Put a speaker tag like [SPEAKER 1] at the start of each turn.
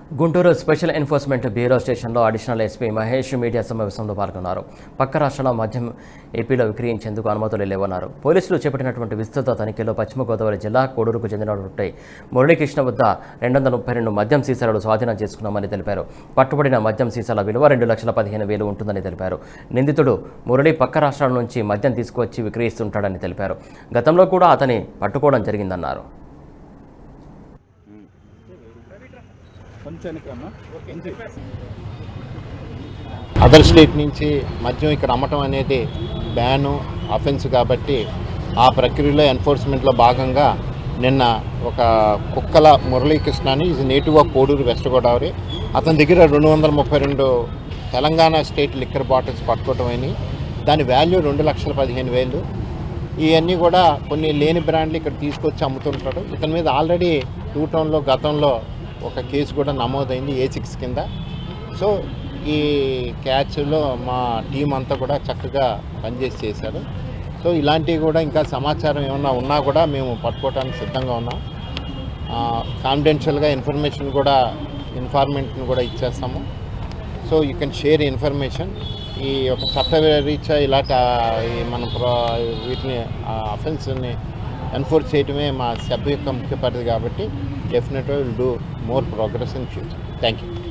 [SPEAKER 1] Guntur special enforcement bureau స్టేషన్లో additional SP Mahesh media సమావేశంలో పాల్గొన్నారు పక్క రాష్ట్రాల మద్యం ఏపీలో విక్రయించేందుకు అనుమతులు లేవన్నారు పోలీసులు చేపట్టినటువంటి విస్తృత తనిఖీలో పశ్చిమ గోదావరి జిల్లా కోడూరుకు చెందినటువంటి మురళీకృష్ణ వద్ద రెండు వందల ముప్పై రెండు మద్యం సీసాలను స్వాధీనం చేసుకున్నామని తెలిపారు పట్టుబడిన మద్యం సీసాల విలువ రెండు లక్షల పదిహేను వేలు ఉంటుందని తెలిపారు నిందితుడు మురళి పక్క రాష్ట్రాల నుంచి మద్యం తీసుకువచ్చి విక్రయిస్తుంటాడని తెలిపారు గతంలో కూడా అతని పట్టుకోవడం జరిగిందన్నారు
[SPEAKER 2] అదర్ స్టేట్ నుంచి మద్యం ఇక్కడ అమ్మటం అనేది బ్యాను అఫెన్స్ కాబట్టి ఆ ప్రక్రియలో ఎన్ఫోర్స్మెంట్లో భాగంగా నిన్న ఒక కుక్కల మురళీకృష్ణ అని is native of Koduru west Godavari అతని దగ్గర రెండు వందల ముప్పై రెండు తెలంగాణ స్టేట్ లిక్కర్ బాటిల్స్ పట్టుకోవటం అయినాయి దాని వాల్యూ రెండు లక్షల పదిహేను వేలు ఇవన్నీ కూడా కొన్ని లేని బ్రాండ్లు ఇక్కడ తీసుకొచ్చి అమ్ముతుంటాడు ఇతని మీద ఆల్రెడీ టూ టౌన్లో గతంలో ఒక కేసు కూడా నమోదైంది ఏ సిక్స్ కింద సో ఈ క్యాచ్లో మా టీం అంతా కూడా చక్కగా పనిచేసి చేశారు సో ఇలాంటివి కూడా ఇంకా సమాచారం ఏమన్నా ఉన్నా కూడా మేము పట్టుకోవడానికి సిద్ధంగా ఉన్నాం కాన్ఫిడెన్షియల్గా ఇన్ఫర్మేషన్ కూడా ఇన్ఫార్మెంట్ని కూడా ఇచ్చేస్తాము so you can share information ఈ యొక్క చట్ట రీత్యా ఇలాంటి ఆ, ఈ మన ప్ర వీటిని అఫెన్స్ని ఎన్ఫోర్స్ చేయడమే మా సభ్య యొక్క ముఖ్య పరిధి కాబట్టి డెఫినెట్గా will do more progress in future thank you